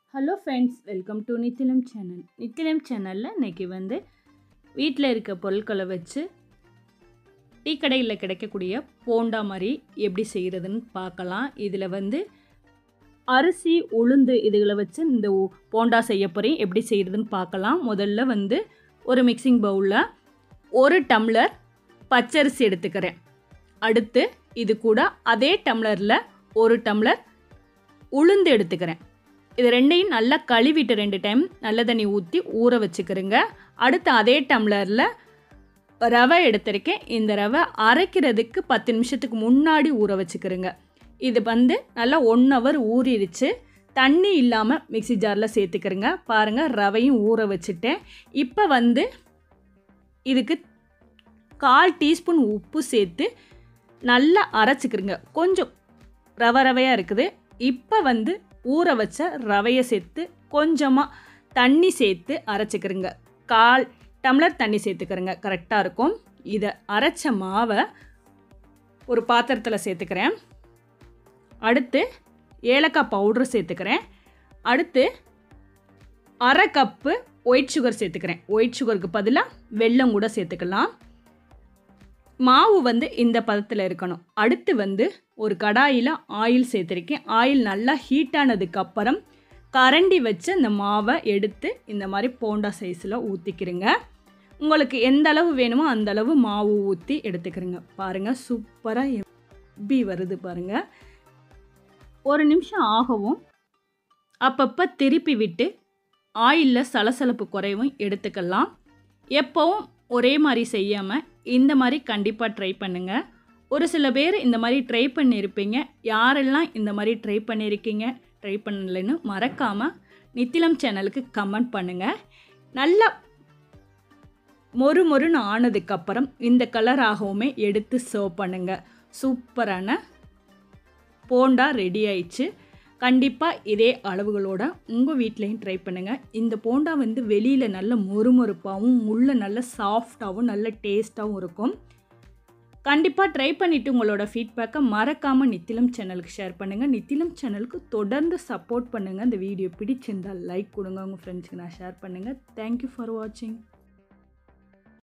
hello friends welcome to Nithilam channel Nithilam சேனலில் இன்றைக்கி வந்து வீட்டில் இருக்க பொருட்களை வச்சு டீ கடையில் கிடைக்கக்கூடிய போண்டா மாதிரி எப்படி செய்கிறதுன்னு பார்க்கலாம் இதில் வந்து அரிசி உளுந்து இதுகளை வச்சு இந்த உ- போண்டா செய்ய போகிறேன் எப்படி செய்கிறதுன்னு பார்க்கலாம் முதல்ல வந்து ஒரு மிக்சிங் பவுலில் ஒரு டம்ளர் பச்சரிசி எடுத்துக்கிறேன் அடுத்து இது கூட அதே டம்ளரில் ஒரு டம்ளர் உளுந்து எடுத்துக்கிறேன் இது ரெண்டையும் நல்லா கழுவிட்டு ரெண்டு டைம் நல்ல தண்ணி ஊற்றி ஊற வச்சுக்கிறேங்க அடுத்து அதே டம்ளரில் ரவை எடுத்திருக்கேன் இந்த ரவை அரைக்கிறதுக்கு பத்து நிமிஷத்துக்கு முன்னாடி ஊற வச்சுக்கிறேங்க இது வந்து நல்லா ஒன் ஹவர் ஊறிடுச்சு தண்ணி இல்லாமல் மிக்ஸி ஜாரில் சேர்த்துக்கிறேங்க பாருங்கள் ரவையும் ஊற வச்சுட்டேன் இப்போ வந்து இதுக்கு கால் டீஸ்பூன் உப்பு சேர்த்து நல்லா அரைச்சிக்கிறேங்க கொஞ்சம் ரவை ரவையாக இருக்குது இப்போ வந்து ஊற வச்ச ரவையை சேர்த்து கொஞ்சமாக தண்ணி சேர்த்து அரைச்சிக்கிறேங்க கால் டம்ளர் தண்ணி சேர்த்துக்கிறேங்க கரெக்டாக இருக்கும் இதை அரைச்ச மாவை ஒரு பாத்திரத்தில் சேர்த்துக்கிறேன் அடுத்து ஏலக்காய் பவுட்ரு சேர்த்துக்கிறேன் அடுத்து அரை கப்பு ஒயிட் சுகர் சேர்த்துக்கிறேன் ஒயிட் சுகருக்கு பதிலாக வெல்லம் கூட சேர்த்துக்கலாம் மாவு வந்து இந்த பதத்தில் இருக்கணும் அடுத்து வந்து ஒரு கடாயில் ஆயில் சேர்த்துருக்கேன் ஆயில் நல்லா ஹீட் ஆனதுக்கு அப்புறம் கரண்டி வச்சு இந்த மாவை எடுத்து இந்த மாதிரி போண்டா சைஸில் ஊற்றிக்கிறேங்க உங்களுக்கு எந்த அளவு வேணுமோ அந்த அளவு மாவு ஊற்றி எடுத்துக்கிறேங்க பாருங்கள் சூப்பராக எப்படி வருது பாருங்கள் ஒரு நிமிஷம் ஆகவும் அப்பப்போ திருப்பி விட்டு ஆயிலில் சலசலப்பு குறைவும் எடுத்துக்கலாம் எப்போவும் ஒரே மாதிரி செய்யாமல் இந்த மாதிரி கண்டிப்பாக ட்ரை பண்ணுங்கள் ஒரு சில பேர் இந்த மாதிரி ட்ரை பண்ணியிருப்பீங்க யாரெல்லாம் இந்த மாதிரி ட்ரை பண்ணியிருக்கீங்க ட்ரை பண்ணலைன்னு மறக்காமல் நித்திலம் சேனலுக்கு கமெண்ட் பண்ணுங்கள் நல்லா மொறு மொறுன்னு ஆனதுக்கப்புறம் இந்த கலர் ஆகவுமே எடுத்து சர்வ் பண்ணுங்கள் சூப்பரான போண்டா ரெடி ஆயிடுச்சு கண்டிப்பாக இதே அளவுகளோட உங்கள் வீட்லேயும் ட்ரை பண்ணுங்கள் இந்த போண்டா வந்து வெளியில் நல்ல மொறுமொறுப்பாகவும் உள்ள நல்ல சாஃப்டாகவும் நல்ல டேஸ்ட்டாகவும் இருக்கும் கண்டிப்பாக ட்ரை பண்ணிவிட்டு உங்களோட ஃபீட்பேக்கை மறக்காமல் நித்திலம் சேனலுக்கு ஷேர் பண்ணுங்கள் நித்திலம் சேனலுக்கு தொடர்ந்து சப்போர்ட் பண்ணுங்கள் இந்த வீடியோ பிடிச்சிருந்தால் லைக் கொடுங்க உங்கள் ஃப்ரெண்ட்ஸ்க்கு நான் ஷேர் பண்ணுங்கள் தேங்க்யூ ஃபார் வாட்சிங்